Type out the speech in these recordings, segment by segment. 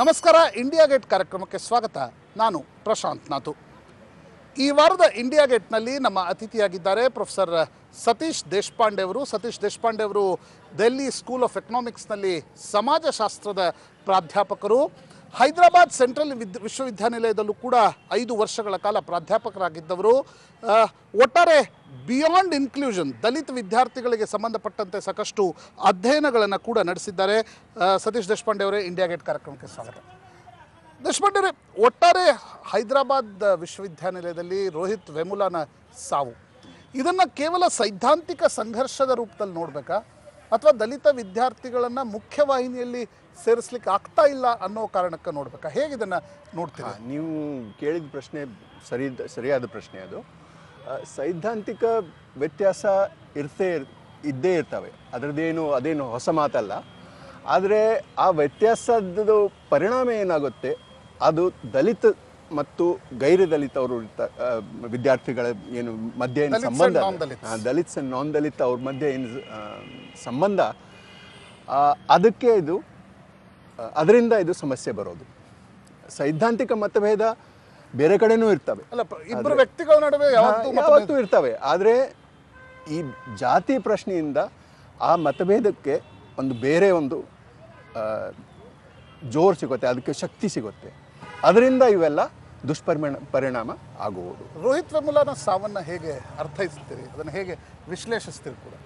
ನಮಸ್ಕಾರ India gate ಕಾರ್ಯಕ್ರಮಕ್ಕೆ ಸ್ವಾಗತ ನಾನು ಪ್ರಶಾಂತ್ ನಾಥು ಈ ವಾರದ ಇಂಡಿಯಾ ಗೇಟ್ನಲ್ಲಿ ನಮ್ಮ ಅತಿಥಿಯಾಗಿದ್ದಾರೆ ಪ್ರೊಫೆಸರ್ ಸತೀಶ್ ದೇಶಪಾಂಡೆ ಅವರು ಸತೀಶ್ ದೇಶಪಾಂಡೆ ಅವರು ಡೆಲ್ಲಿ ಸ್ಕೂಲ್ ಆಫ್ ಎಕನಾಮಿಕ್ಸ್ನಲ್ಲಿ ಸಮಾಜಶಾಸ್ತ್ರದ ಪ್ರಾಧ್ಯಾಪಕರು ಹೈದರಾಬಾದ್ ಸೆಂಟ್ರಲ್ ವಿದ್ ವಿಶ್ವವಿದ್ಯಾನಿಲಯದಲ್ಲೂ ಕೂಡ ಐದು ವರ್ಷಗಳ ಕಾಲ ಪ್ರಾಧ್ಯಾಪಕರಾಗಿದ್ದವರು ಆ, ಒಟ್ಟಾರೆ ಬಿಯಾಂಡ್ ಇನ್ಕ್ಲೂಷನ್ ದಲಿತ ವಿದ್ಯಾರ್ಥಿಗಳಿಗೆ ಸಂಬಂಧಪಟ್ಟಂತೆ ಸಾಕಷ್ಟು ಅಧ್ಯಯನಗಳನ್ನು ಕೂಡ ನಡೆಸಿದ್ದಾರೆ ಆ, ಸತೀಶ್ ದೇಶಪಾಂಡೆ ಅವರೇ ಇಂಡಿಯಾ ಗೇಟ್ ಕಾರ್ಯಕ್ರಮಕ್ಕೆ ಸ್ವಾಗತ ದೇಶಪಾಂಡೆ ಒಟ್ಟಾರೆ ಹೈದರಾಬಾದ್ ವಿಶ್ವವಿದ್ಯಾನಿಲಯದಲ್ಲಿ ರೋಹಿತ್ ವೆಮುಲಾನ ಸಾವು ಇದನ್ನು ಕೇವಲ ಸೈದ್ಧಾಂತಿಕ ಸಂಘರ್ಷದ ರೂಪದಲ್ಲಿ ನೋಡಬೇಕಾ ಅಥವಾ ದಲಿತ ವಿದ್ಯಾರ್ಥಿಗಳನ್ನು ಮುಖ್ಯವಾಹಿನಿಯಲ್ಲಿ ಸೇರಿಸ್ಲಿಕ್ಕೆ ಆಗ್ತಾ ಇಲ್ಲ ಅನ್ನೋ ಕಾರಣಕ್ಕೆ ನೋಡ್ಬೇಕಾ ಹೇಗೆ ಇದನ್ನು ನೋಡ್ತೀರಾ ಹಾ, ನೀವು ಕೇಳಿದ ಪ್ರಶ್ನೆ ಸರಿ ಸರಿಯಾದ ಪ್ರಶ್ನೆ ಅದು ಆ, ಸೈದ್ಧಾಂತಿಕ ವ್ಯತ್ಯಾಸ ಇರ್ತೇ ಇರ್- ಇದ್ದೇ ಇರ್ತವೆ ಅದರದ್ದೇನು ಅದೇನು ಹೊಸ ಮಾತಲ್ಲ ಆದರೆ ಆ ವ್ಯತ್ಯಾಸದ ಪರಿಣಾಮ ಏನಾಗುತ್ತೆ ಅದು ದಲಿತ ಮತ್ತು ಗೈರ ದಲಿತವರು ಇರ್ತ- ಆ, ವಿದ್ಯಾರ್ಥಿಗಳ ಏನು ಮಧ್ಯೆ ಏನು Dalits and ಸಂಬಂಧ non-Dalits. ದಲಿತ್ಸ್ ಆ್ಯಂಡ್ ನಾನ್ ದಲಿತ ಅವ್ರ ಮಧ್ಯೆ ಏನು ಆ, ಸಂಬಂಧ ಆ, ಅದಕ್ಕೆ ಇದು ಆ, ಅದರಿಂದ ಇದು ಸಮಸ್ಯೆ ಬರೋದು ಸೈದ್ಧಾಂತಿಕ ಮತಭೇದ ಬೇರೆ ಕಡೆನೂ ಇರ್ತವೆ ಅಲ್ಲ ಪ್ರ- ಇಬ್ಬರು ವ್ಯಕ್ತಿಗಳ ನಡುವೆ ಯಾವತ್ತೂ ಹಾ, ಯಾವತ್ತೂ ಇರ್ತವೆ ಆದರೆ ಈ ಜಾತಿ ಪ್ರಶ್ನೆಯಿಂದ ಆ ಮತಭೇದಕ್ಕೆ ಒಂದು ಬೇರೆ ಒಂದು ಆ, ಜೋರು ಸಿಗುತ್ತೆ ಅದಕ್ಕೆ ಶಕ್ತಿ ಸಿಗುತ್ತೆ ಅದರಿಂದ ಇವೆಲ್ಲ ದುಷ್ಪರಿಮಾಣ ಪರಿಣಾಮ ಆಗುವುದು ರೋಹಿತ್ ವೆಮುಲಾನ ಸಾವನ್ನ ಹೇಗೆ ಅರ್ಥೈಸ್ತೀರಿ ಅದನ್ನು ಹೇಗೆ ವಿಶ್ಲೇಷಿಸ್ತೀರಿ ಕೂಡ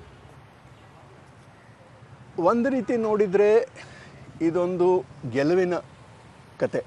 ಒಂದು ರೀತಿ ನೋಡಿದರೆ ಇದೊಂದು ಗೆಲುವಿನ ಕತೆ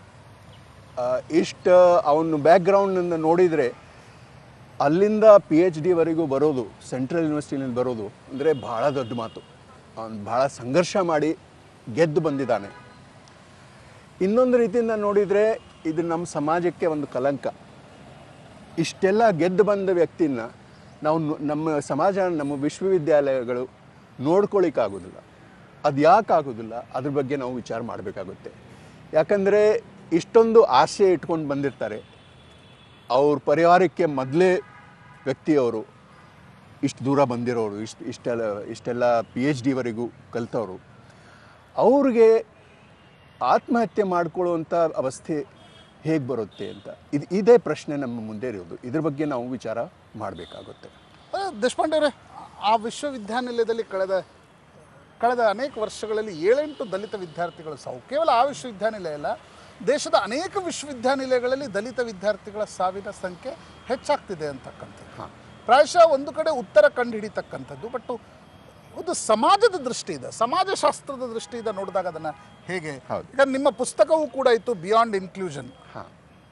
ಇಷ್ಟು ಅವನು ಬ್ಯಾಕ್ಗ್ರೌಂಡಿಂದ ನೋಡಿದರೆ ಅಲ್ಲಿಂದ ಪಿ ಎಚ್ ಡಿವರೆಗೂ ಬರೋದು ಸೆಂಟ್ರಲ್ ಯೂನಿವರ್ಸಿಟಿನಲ್ಲಿ ಬರೋದು ಅಂದರೆ ಭಾಳ ದೊಡ್ಡ ಮಾತು ಅವನು ಭಾಳ ಸಂಘರ್ಷ ಮಾಡಿ ಗೆದ್ದು ಬಂದಿದ್ದಾನೆ ಇನ್ನೊಂದು ರೀತಿಯಿಂದ ನೋಡಿದರೆ ಇದು ನಮ್ಮ ಸಮಾಜಕ್ಕೆ ಒಂದು ಕಲಂಕ ಇಷ್ಟೆಲ್ಲ ಗೆದ್ದು ಬಂದ ವ್ಯಕ್ತಿನ ನಾವು ನು- ನಮ್ಮ ಸಮಾಜ ನಮ್ಮ ವಿಶ್ವವಿದ್ಯಾಲಯಗಳು ನೋಡ್ಕೊಳ್ಳಿಕ್ಕಾಗೋದಿಲ್ಲ ಅದು ಯಾಕೆ ಆಗೋದಿಲ್ಲ ಅದ್ರ ಬಗ್ಗೆ ನಾವು ವಿಚಾರ ಮಾಡಬೇಕಾಗುತ್ತೆ ಯಾಕಂದರೆ ಇಷ್ಟೊಂದು ಆಸೆ ಇಟ್ಕೊಂಡು ಬಂದಿರ್ತಾರೆ ಅವ್ರ ಪರಿವಾರಕ್ಕೆ ಮೊದಲೇ ವ್ಯಕ್ತಿಯವರು ಇಷ್ಟು ದೂರ ಬಂದಿರೋರು ಇಷ್ಟು ಇಷ್ಟೆಲ್ಲ ಇಷ್ಟೆಲ್ಲ ಪಿ ಎಚ್ ಡಿವರೆಗೂ ಕಲಿತವರು ಅವ್ರಿಗೆ ಆತ್ಮಹತ್ಯೆ ಮಾಡ್ಕೊಳ್ಳುವಂಥ ಅವಸ್ಥೆ ಹೇಗೆ ಬರುತ್ತೆ ಅಂತ ಇದು ಇದೇ ಪ್ರಶ್ನೆ ನಮ್ಮ ಮುಂದೆ ಇರೋದು ಇದ್ರ ಬಗ್ಗೆ ನಾವು ವಿಚಾರ ಮಾಡಬೇಕಾಗುತ್ತೆ ಅದೇ ದೇಶಪಾಂಡೆ ಅವರೇ ಆ ವಿಶ್ವವಿದ್ಯಾನಿಲಯದಲ್ಲಿ ಕಳೆದ ಕಳೆದ ಅನೇಕ ವರ್ಷಗಳಲ್ಲಿ ಏಳೆಂಟು ದಲಿತ ವಿದ್ಯಾರ್ಥಿಗಳು ಸಾವು ಕೇವಲ ಆ ವಿಶ್ವವಿದ್ಯಾನಿಲಯ ಅಲ್ಲ ದೇಶದ ಅನೇಕ ವಿಶ್ವವಿದ್ಯಾನಿಲಯಗಳಲ್ಲಿ ದಲಿತ ವಿದ್ಯಾರ್ಥಿಗಳ ಸಾವಿನ ಸಂಖ್ಯೆ ಹೆಚ್ಚಾಗ್ತಿದೆ ಅಂತಕ್ಕಂಥದ್ದು ಪ್ರಾಯಶಃ ಒಂದು ಕಡೆ ಉತ್ತರ ಕಂಡುಹಿಡಿತಕ್ಕಂಥದ್ದು ಬಟ್ ಒಂದು ಸಮಾಜದ ದೃಷ್ಟಿಯಿಂದ ಸಮಾಜಶಾಸ್ತ್ರದ ದೃಷ್ಟಿಯಿಂದ ನೋಡಿದಾಗ ಅದನ್ನು ಹೇಗೆ ಹೌದು. ಈಗ ನಿಮ್ಮ ಪುಸ್ತಕವೂ ಕೂಡ ಇತ್ತು ಬಿಯಾಂಡ್ ಇನ್ಕ್ಲೂಷನ್ ಹಾಂ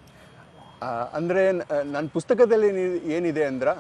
ಅಂದರೆ ನನ್ನ ಪುಸ್ತಕದಲ್ಲಿ ಏನಿ- ಏನಿದೆ ಅಂದ್ರೆ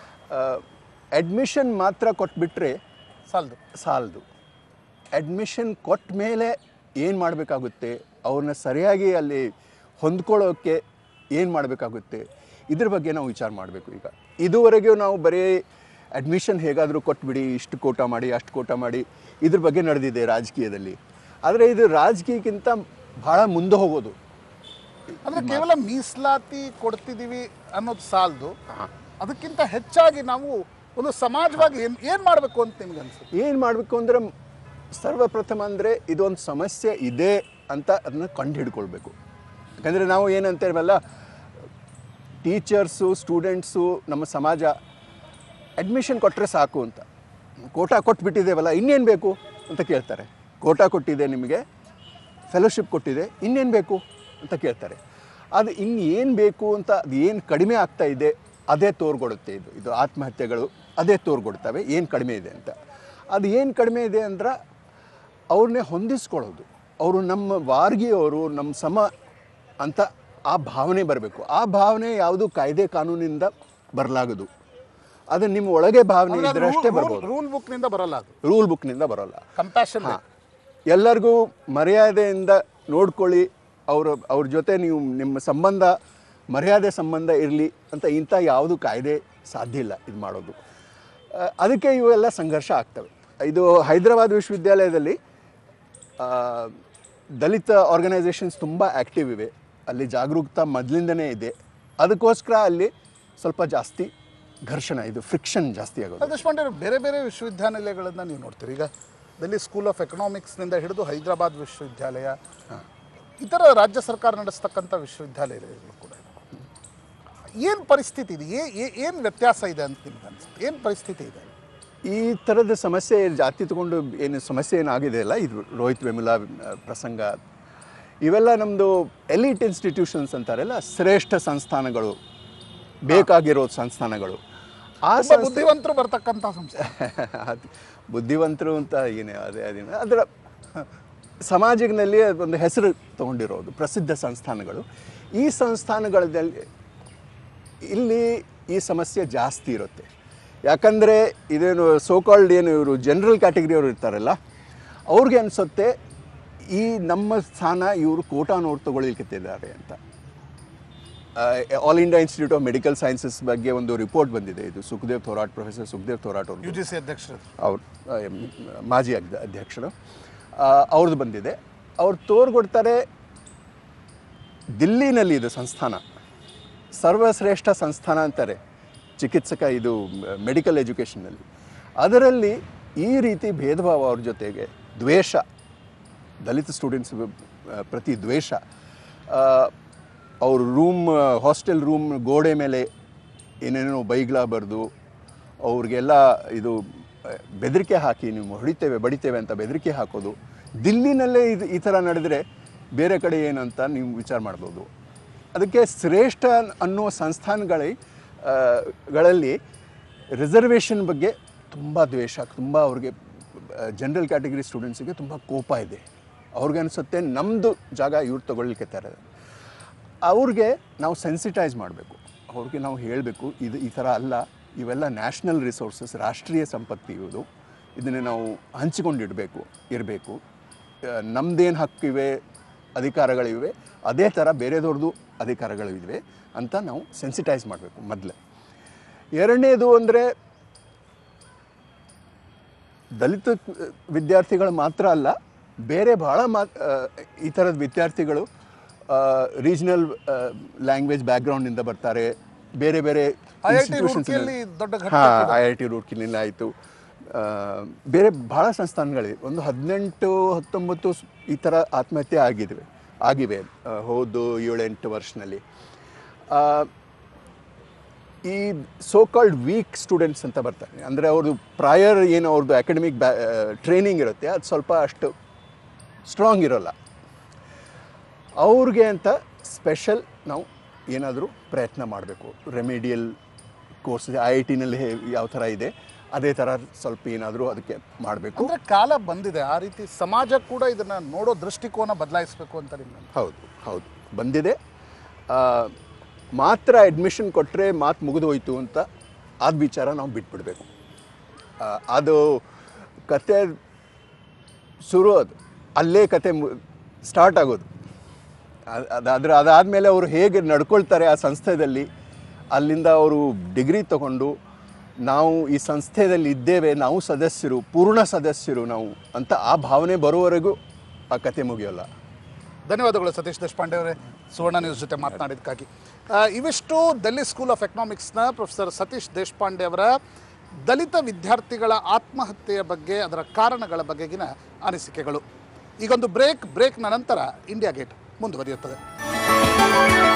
ಅಡ್ಮಿಷನ್ ಮಾತ್ರ ಕೊಟ್ಬಿಟ್ರೆ ಸಾಲದು ಸಾಲದು ಅಡ್ಮಿಷನ್ ಕೊಟ್ಟ ಮೇಲೆ ಏನು ಮಾಡಬೇಕಾಗುತ್ತೆ ಅವ್ರನ್ನ ಸರಿಯಾಗಿ ಅಲ್ಲಿ ಹೊಂದ್ಕೊಳ್ಳೋಕ್ಕೆ ಏನು ಮಾಡಬೇಕಾಗುತ್ತೆ ಇದ್ರ ಬಗ್ಗೆ ನಾವು ವಿಚಾರ ಮಾಡಬೇಕು ಈಗ ಇದುವರೆಗೂ ನಾವು ಬರೀ ಅಡ್ಮಿಷನ್ ಹೇಗಾದರೂ ಕೊಟ್ಬಿಡಿ ಇಷ್ಟು ಕೋಟ ಮಾಡಿ ಅಷ್ಟು ಕೋಟ ಮಾಡಿ ಇದ್ರ ಬಗ್ಗೆ ನಡೆದಿದೆ ರಾಜಕೀಯದಲ್ಲಿ ಆದರೆ ಇದು ರಾಜಕೀಯಕ್ಕಿಂತ ಭಾಳ ಮುಂದೆ ಹೋಗೋದು ಅಂದ್ರೆ ಕೇವಲ ಮೀಸಲಾತಿ ಕೊಡ್ತಿದೀವಿ ಅನ್ನೋದು ಸಾಲದು ಅದಕ್ಕಿಂತ ಹೆಚ್ಚಾಗಿ ನಾವು ಒಂದು ಸಮಾಜವಾಗಿ ಏನ್ ಏನ್ ಮಾಡಬೇಕು ಅಂತ ನಿಮ್ಗೆ ಅನ್ಸುತ್ತೆ ಏನು ಮಾಡಬೇಕು ಅಂದರೆ ಸರ್ವಪ್ರಥಮ ಅಂದರೆ ಇದೊಂದು ಸಮಸ್ಯೆ ಇದೆ ಅಂತ ಅದನ್ನ ಕಂಡು ಹಿಡ್ಕೊಳ್ಬೇಕು ಯಾಕಂದರೆ ನಾವು ಏನಂತೇವಲ್ಲ ಟೀಚರ್ಸು ಸ್ಟೂಡೆಂಟ್ಸು ನಮ್ಮ ಸಮಾಜ ಅಡ್ಮಿಷನ್ ಕೊಟ್ಟರೆ ಸಾಕು ಅಂತ ಕೋಟಾ ಕೊಟ್ಬಿಟ್ಟಿದ್ದೇವಲ್ಲ ಇನ್ನೇನು ಬೇಕು ಅಂತ ಕೇಳ್ತಾರೆ ಕೋಟಾ ಕೊಟ್ಟಿದೆ ನಿಮಗೆ ಫೆಲೋಶಿಪ್ ಕೊಟ್ಟಿದೆ ಇನ್ನೇನು ಬೇಕು ಅಂತ ಕೇಳ್ತಾರೆ ಅದು ಇನ್ನೇನು ಬೇಕು ಅಂತ ಅದು ಏನು ಕಡಿಮೆ ಆಗ್ತಾ ಇದೆ ಅದೇ ತೋರ್ಗೊಡುತ್ತೆ ಇದು ಇದು ಆತ್ಮಹತ್ಯೆಗಳು ಅದೇ ತೋರ್ಗೊಡ್ತವೆ ಏನು ಕಡಿಮೆ ಇದೆ ಅಂತ ಅದು ಏನು ಕಡಿಮೆ ಇದೆ ಅಂದ್ರೆ ಅವ್ರನ್ನೇ ಹೊಂದಿಸ್ಕೊಳ್ಳೋದು ಅವರು ನಮ್ಮ ವಾರ್ಗಿಯವರು ನಮ್ಮ ಸಮ ಅಂತ ಆ ಭಾವನೆ ಬರಬೇಕು ಆ ಭಾವನೆ ಯಾವುದು ಕಾಯ್ದೆ ಕಾನೂನಿಂದ ಬರಲಾಗದು ಅದು ನಿಮ್ಮ ಒಳಗೆ ಭಾವನೆ ಇದ್ರೆ ಅಷ್ಟೇ ಬರ್ಬೋದು ರೂಲ್ ಬುಕ್ ನಿಂದ ಬರಲ್ಲ ಅದು ರೂಲ್ ಬುಕ್ನಿಂದ ಬರೋಲ್ಲ ಕಂಪ್ಯಾಷನ್ ಹಾ. ಎಲ್ಲರಿಗೂ ಮರ್ಯಾದೆಯಿಂದ ನೋಡ್ಕೊಳ್ಳಿ ಅವ್ರ ಅವ್ರ ಜೊತೆ ನೀವು ನಿಮ್ಮ ಸಂಬಂಧ ಮರ್ಯಾದೆ ಸಂಬಂಧ ಇರಲಿ ಅಂತ ಇಂಥ ಯಾವುದು ಕಾಯ್ದೆ ಸಾಧ್ಯ ಇಲ್ಲ ಇದು ಮಾಡೋದು ಆ, ಅದಕ್ಕೆ ಇವೆಲ್ಲ ಸಂಘರ್ಷ ಆಗ್ತವೆ ಇದು ಹೈದರಾಬಾದ್ ವಿಶ್ವವಿದ್ಯಾಲಯದಲ್ಲಿ ಆ, ದಲಿತ ಆರ್ಗನೈಸೇಷನ್ಸ್ ತುಂಬ ಆ್ಯಕ್ಟಿವ್ ಇವೆ ಅಲ್ಲಿ ಜಾಗರೂಕತಾ ಮೊದಲಿಂದನೇ ಇದೆ ಅದಕ್ಕೋಸ್ಕರ ಅಲ್ಲಿ ಸ್ವಲ್ಪ ಜಾಸ್ತಿ ಘರ್ಷಣ ಇದು ಫ್ರಿಕ್ಷನ್ ಜಾಸ್ತಿ ಆಗೋದು ದೇಶಪಾಂಡೆ ಅವ್ರೆ, ಬೇರೆ ಬೇರೆ ವಿಶ್ವವಿದ್ಯಾನಿಲಯಗಳನ್ನ ನೀವು ನೋಡ್ತೀರಿ ಈಗ ಡೆಲ್ಲಿ ಸ್ಕೂಲ್ ಆಫ್ ಎಕನಾಮಿಕ್ಸ್ನಿಂದ ಹಿಡಿದು ಹೈದರಾಬಾದ್ ವಿಶ್ವವಿದ್ಯಾಲಯ ಇತರ ರಾಜ್ಯ ಸರ್ಕಾರ ನಡೆಸ್ತಕ್ಕಂಥ ವಿಶ್ವವಿದ್ಯಾಲಯಗಳು ಕೂಡ ಏನು ಪರಿಸ್ಥಿತಿ ಇದೆ ಏನು ವ್ಯತ್ಯಾಸ ಇದೆ ಅಂತ ನಿಮ್ಗೆ ಅನ್ಸುತ್ತೆ ಏನು ಪರಿಸ್ಥಿತಿ ಇದೆ ಈ ಥರದ ಸಮಸ್ಯೆ ಜಾತಿ ತಗೊಂಡು ಏನು ಸಮಸ್ಯೆ ಏನಾಗಿದೆ ಅಲ್ಲ ಇದು ರೋಹಿತ್ ವೆಮುಲಾ ಆ, ಪ್ರಸಂಗ ಇವೆಲ್ಲ ನಮ್ಮದು ಎಲಿಟ್ ಇನ್ಸ್ಟಿಟ್ಯೂಷನ್ಸ್ ಅಂತಾರಲ್ಲ ಶ್ರೇಷ್ಠ ಸಂಸ್ಥಾನಗಳು ಬೇಕಾಗಿರೋ ಸಂಸ್ಥಾನಗಳು ಆ ತುಂಬಾ ಬುದ್ಧಿವಂತರು ಬರ್ತಕ್ಕಂಥ ಸಂಸ್ಥೆ ಅದು ಬುದ್ಧಿವಂತರು ಅಂತ ಏನೇ ಅದೇ ಅದೇನು ಅದರ ಸಮಾಜದಲ್ಲಿ ಒಂದು ಹೆಸರು ತಗೊಂಡಿರೋದು ಪ್ರಸಿದ್ಧ ಸಂಸ್ಥಾನಗಳು ಈ ಸಂಸ್ಥಾನಗಳಲ್ಲಿ ಇಲ್ಲಿ ಈ ಸಮಸ್ಯೆ ಜಾಸ್ತಿ ಇರುತ್ತೆ ಯಾಕಂದರೆ ಇದೇನು ಸೋಕಾಲ್ಡ್ ಏನು ಇವರು ಜನರಲ್ ಕ್ಯಾಟಗರಿಯವರು ಇರ್ತಾರಲ್ಲ ಅವ್ರಿಗೆ ಅನಿಸುತ್ತೆ ಈ ನಮ್ಮ ಸ್ಥಾನ ಇವರು ಕೋಟಾ ನೋಟ್ ತಗೊಳ್ಳಿಕ್ಕಿದ್ದಾರೆ ಅಂತ all India institute of medical sciences ಬಗ್ಗೆ ಒಂದು ರಿಪೋರ್ಟ್ ಬಂದಿದೆ ಇದು ಸುಖದೇವ್ ಥೋರಾಟ್ ಪ್ರೊಫೆಸರ್ ಸುಖದೇವ್ ಥೋರಾಟ್ ಅವರು ಯು ಜಿ ಸಿ ಅಧ್ಯಕ್ಷರು ಅವ್ರು ಆ, ಎಂ, ಮಾಜಿ ಅಗ್ದ ಅಧ್ಯಕ್ಷರು ಆ, ಅವ್ರದ್ದು ಬಂದಿದೆ ಅವ್ರು ತೋರ್ಗೊಡ್ತಾರೆ ದಿಲ್ಲಿನಲ್ಲಿ ಇದು ಸಂಸ್ಥಾನ ಸರ್ವಶ್ರೇಷ್ಠ ಸಂಸ್ಥಾನ ಅಂತಾರೆ ಚಿಕಿತ್ಸಕ ಇದು ಮೆಡಿಕಲ್ ಎಜುಕೇಷನ್ನಲ್ಲಿ ಅದರಲ್ಲಿ ಈ ರೀತಿ ಭೇದ ಭಾವ ಅವ್ರ ಜೊತೆಗೆ ದ್ವೇಷ ದಲಿತ ಸ್ಟೂಡೆಂಟ್ಸ್ ಪ್ರತಿ ದ್ವೇಷ ಅವ್ರ ರೂಮ್ ಹಾಸ್ಟೆಲ್ ರೂಮ್ ಗೋಡೆ ಮೇಲೆ ಏನೇನೋ ಬೈಗ್ಲ ಬರೆದು ಅವ್ರಿಗೆಲ್ಲ ಇದು ಆ, ಬೆದರಿಕೆ ಹಾಕಿ ನೀವು ಹೊಡಿತೇವೆ ಬಡಿತೇವೆ ಅಂತ ಬೆದರಿಕೆ ಹಾಕೋದು ದಿಲ್ಲಿನಲ್ಲೇ ಇದು ಈ ಥರ ನಡೆದರೆ ಬೇರೆ ಕಡೆ ಏನಂತ ನೀವು ವಿಚಾರ ಮಾಡ್ಬೋದು ಅದಕ್ಕೆ ಶ್ರೇಷ್ಠ ಅನ್ನೋ ಸಂಸ್ಥಾನಗಳಿ ಆ, ಗಳಲ್ಲಿ ರಿಸರ್ವೇಷನ್ ಬಗ್ಗೆ ತುಂಬ ದ್ವೇಷ ತುಂಬ ಅವ್ರಿಗೆ ಜನರಲ್ ಕ್ಯಾಟಗರಿ ಸ್ಟೂಡೆಂಟ್ಸಿಗೆ ತುಂಬ ಕೋಪ ಇದೆ ಅವ್ರಿಗೆ ಅನಿಸುತ್ತೆ ನಮ್ಮದು ಜಾಗ ಇವ್ರು ತಗೊಳ್ಲಿಕ್ಕೆ ಅವ್ರಿಗೆ ನಾವು ಸೆನ್ಸಿಟೈಸ್ ಮಾಡಬೇಕು ಅವ್ರಿಗೆ ನಾವು ಹೇಳಬೇಕು ಇದು ಈ ಥರ ಅಲ್ಲ ಇವೆಲ್ಲ ನ್ಯಾಷನಲ್ ರಿಸೋರ್ಸಸ್ ರಾಷ್ಟ್ರೀಯ ಸಂಪತ್ತಿ ಇವುದು ಇದನ್ನು ನಾವು ಹಂಚಿಕೊಂಡಿಡಬೇಕು ಇರಬೇಕು ನಮ್ಮದೇನು ಹಕ್ಕಿವೆ ಅಧಿಕಾರಗಳಿವೆ ಅದೇ ಥರ ಬೇರೆದವ್ರದ್ದು ಅಧಿಕಾರಗಳಿವೆ ಅಂತ ನಾವು ಸೆನ್ಸಿಟೈಸ್ ಮಾಡಬೇಕು ಮೊದಲೇ ಎರಡನೇದು ಅಂದರೆ ದಲಿತ ವಿದ್ಯಾರ್ಥಿಗಳು ಮಾತ್ರ ಅಲ್ಲ ಬೇರೆ ಭಾಳ ಮಾ ಆ, ಈ ಥರದ ವಿದ್ಯಾರ್ಥಿಗಳು ರೀಜ್ನಲ್ ಲ್ಯಾಂಗ್ವೇಜ್ ಬ್ಯಾಕ್ಗ್ರೌಂಡಿಂದ ಬರ್ತಾರೆ ಬೇರೆ ಬೇರೆ IIT institutions ರೂರ್ಕಿಯಲ್ಲಿ ನಲ್ಲಿ- ದೊಡ್ಡ ಘಟನೆ ಹಾ ಕೂಡ. ಐ ಐ ಟಿ ರೂರ್ಕಿನಿಂದ ಆಯಿತು ಬೇರೆ ಭಾಳ ಸಂಸ್ಥಾನಗಳಿವೆ ಒಂದು ಹದಿನೆಂಟು ಹತ್ತೊಂಬತ್ತು ಸ್- ಈ ಥರ ಆತ್ಮಹತ್ಯೆ ಆಗಿವೆ ಆಗಿವೆ ಆ, ಹೋದ ಏಳೆಂಟು ವರ್ಷನಲ್ಲಿ ಆ, ಈ ಸೋ ಕಾಲ್ಡ್ ವೀಕ್ ಸ್ಟೂಡೆಂಟ್ಸ್ ಅಂತ ಬರ್ತಾರೆ ಅಂದರೆ ಅವ್ರದ್ದು ಪ್ರಾಯರ್ ಏನು ಅವ್ರದ್ದು ಅಕಾಡೆಮಿಕ್ ಬ್ಯಾ ಟ್ರೈನಿಂಗ್ ಇರುತ್ತೆ ಅದು ಸ್ವಲ್ಪ ಅಷ್ಟು ಸ್ಟ್ರಾಂಗ್ ಇರೋಲ್ಲ ಅವ್ರಿಗೆ ಅಂತ ಸ್ಪೆಷಲ್ ನಾವು ಏನಾದರೂ ಪ್ರಯತ್ನ ಮಾಡಬೇಕು ರೆಮಿಡಿಯಲ್ ಕೋರ್ಸ್ ಐ ಐ ಟಿನಲ್ಲಿ ಯಾವ ಥರ ಇದೆ ಅದೇ ಥರ ಸ್ವಲ್ಪ ಏನಾದರೂ ಅದಕ್ಕೆ ಮಾಡಬೇಕು ಅಂದ್ರೆ ಕಾಲ ಬಂದಿದೆ ಆ ರೀತಿ ಸಮಾಜ ಕೂಡ ಇದನ್ನ ನೋಡೋ ದೃಷ್ಟಿಕೋನ ಬದಲಾಯಿಸಬೇಕು ಅಂತ ನಿಮ್ಗೆ ಹೌದು ಹೌದು ಬಂದಿದೆ ಆ, ಮಾತ್ರ ಅಡ್ಮಿಷನ್ ಕೊಟ್ಟರೆ ಮಾತು ಮುಗಿದು ಹೋಯ್ತು ಅಂತ ಆದ ವಿಚಾರ ನಾವು ಬಿಟ್ಬಿಡಬೇಕು ಅದು ಕತೆ ಶುರು ಅದು ಅಲ್ಲೇ ಕತೆ ಸ್ಟಾರ್ಟ್ ಆಗೋದು ಅದ್- ಅದಾದ್ರೆ ಅದಾದಮೇಲೆ ಅವರು ಹೇಗೆ ನಡ್ಕೊಳ್ತಾರೆ ಆ ಸಂಸ್ಥೆಯಲ್ಲಿ ಅಲ್ಲಿಂದ ಅವರು ಡಿಗ್ರಿ ತಗೊಂಡು ನಾವು ಈ ಸಂಸ್ಥೆಯಲ್ಲಿ ಇದ್ದೇವೆ ನಾವು ಸದಸ್ಯರು ಪೂರ್ಣ ಸದಸ್ಯರು ನಾವು ಅಂತ ಆ ಭಾವನೆ ಬರೋವರೆಗೂ ಆ ಕತೆ ಮುಗಿಯೋಲ್ಲ ಧನ್ಯವಾದಗಳು ಸತೀಶ್ ದೇಶಪಾಂಡೆ ಅವರೇ ಸುವರ್ಣ ನ್ಯೂಸ್ ಜೊತೆ ಮಾತನಾಡಿದ್ದಕ್ಕಾಗಿ ಆ, ಇವಿಷ್ಟು ಡೆಲ್ಲಿ ಸ್ಕೂಲ್ ಆಫ್ ಎಕನಾಮಿಕ್ಸ್ನ ಪ್ರೊಫೆಸರ್ ಸತೀಶ್ ದೇಶಪಾಂಡೆ ಅವರ ದಲಿತ ವಿದ್ಯಾರ್ಥಿಗಳ ಆತ್ಮಹತ್ಯೆಯ ಬಗ್ಗೆ ಅದರ ಕಾರಣಗಳ ಬಗೆಗಿನ ಅನಿಸಿಕೆಗಳು ಈಗೊಂದು ಬ್ರೇಕ್ ಬ್ರೇಕ್ನ ನಂತರ ಇಂಡಿಯಾ ಗೇಟ್ ಮುಂದುವರಿಯುತ್ತದೆ